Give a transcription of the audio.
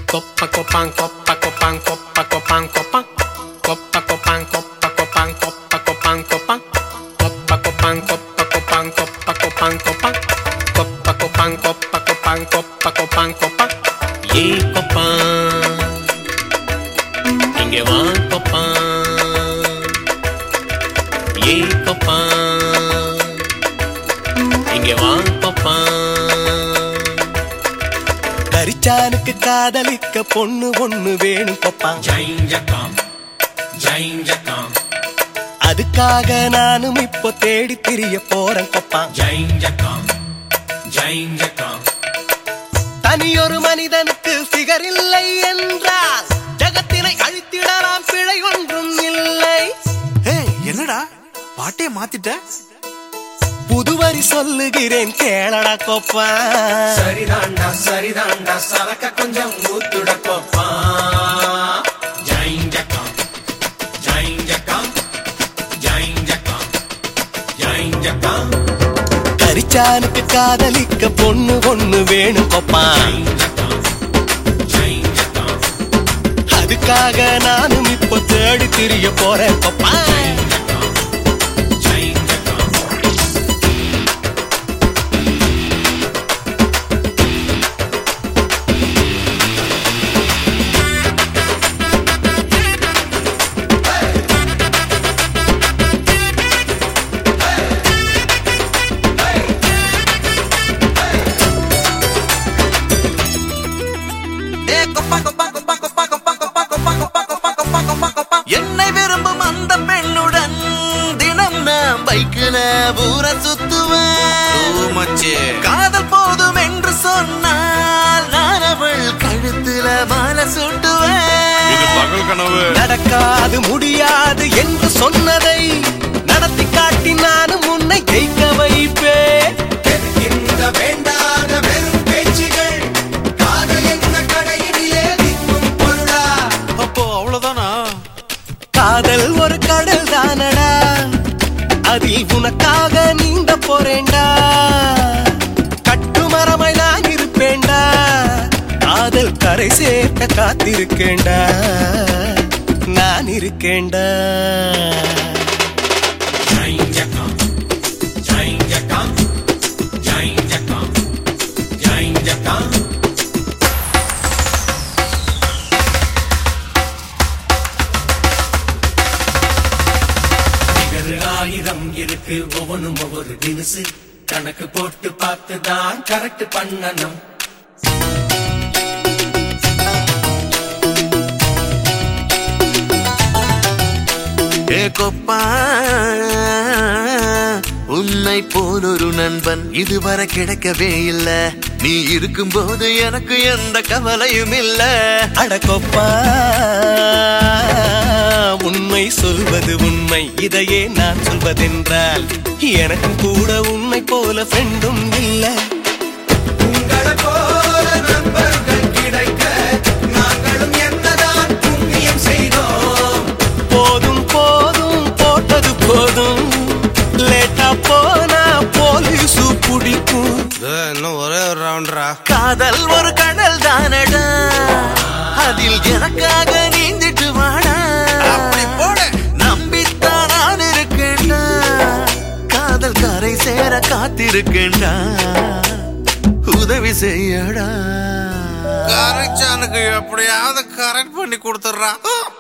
Copa copan, copa copan, copa copan, copan. Copa copan, copa copan, copa copan, copan. Copa copan, copa copan, copa copan, copan. Copa copan, copa copan, copa copan, copan. ஏ copan. இங்கே வா copan. ஏ copan. இங்கே வா copan. கரிச்சானுக்கு காதலிக்க பொண்ணு ஒண்ணு வேணும் பப்பா ஜைஞ்சக்கம் ஜைஞ்சக்கம் அதுக்காக நானும் இப்போ தேடி திரிய போறேன் பப்பா ஜைஞ்சக்கம் ஜைஞ்சக்கம் தனியொரு மனிதனுக்கு ஃபிகர் இல்லை என்றால் ஜகத்தினை அழித்திடலாம் பிழை ஒன்றும் இல்லை ஏய் என்னடா பாட்டே மாத்திட்ட புதுவரி சொல்லுகிறேன் கேளடா கோப்பா சரிதாண்டா சரிதாண்டா சரக்க கொஞ்சம் ஊத்துட கோப்பா ஜைஞ்சக்கம் ஜைஞ்சக்கம் ஜைஞ்சக்கம் ஜைஞ்சக்கம் கரிச்சானுக்கு காதலிக்க பொண்ணு ஒண்ணு வேணும் கோப்பா ஜைஞ்சக்கம் ஜைஞ்சக்கம் அதுக்காக நானும் இப்போ தேடி திரிய போறேன் கோப்பா ஜைஞ்சக்கம் ஜைஞ்சக்கம் என்னை விரும்பும் அந்த பெண்ணுடன் தினம் நான் பைக்கில ஊர சுத்துவேன் காதல் போதும் என்று சொன்னால் நான் அவள் கழுத்துல மாலை சுட்டுவேன் பகல் கனவு நடக்காது முடியாது என்று சொன்னதை நடத்தி காட்டி நானும் உன்னை ஜெயிக்க வைப்பேன் இந்த வேண்டாத வெறும் பேச்சுகள் காதல் என்ற கடையிலே தின்னும் பொருளா அப்போ அவ்வளவுதானா காதல் ஒரு கடல் தானடா அதில் உனக்காக நீந்த போறேன்டா கட்டுமரமாய் நான் இருப்பேன்டா காதல் கரை சேர்க்க காத்திருக்கேன்டா நான் இருக்கேன்டா ஜைஞ்சக்கம் ஜைஞ்சக்கம் ஜைஞ்சக்கம் ஜைஞ்சக்கம் நிகர் ஆயிரம் இருக்கு ஒவ்வொன்றும் ஒவ்வொரு தினுசு கணக்கு போட்டு பார்த்து தான் கரெக்ட் பண்ணணும் ஏ கொப்பா உன்னை போல் ஒரு நண்பன் இதுவரை கிடைக்கவே இல்ல நீ இருக்கும்போது எனக்கு எந்த கவலையும் இல்ல அடக்கொப்பா உண்மை சொல்வது உண்மை இதையே நான் சொல்வதென்றால் எனக்கும் கூட உன்னை போல ஃப்ரெண்டும் இல்லை உங்களை போல நண்பர்கள் கிடைக்க நாங்களும் என்னதான் புண்ணியம் செய்தோம் போதும் போதும் போட்டது போதும் லேட்டா போனா போலீசு பிடிக்கும் இன்னும் ஒரே ஒரு ரவுண்டரா காதல் ஒரு கடல் தானடா அதில் எனக்காக நீந்திட்டு வாடா நம்பித்தான் நான் இருக்கேன்டா காதல் கரை சேர காத்திருக்கேன்டா உதவி செய்யடா கரெக்டானுக்கு எப்படியாவது கரெக்ட் பண்ணி கொடுத்துட்றான்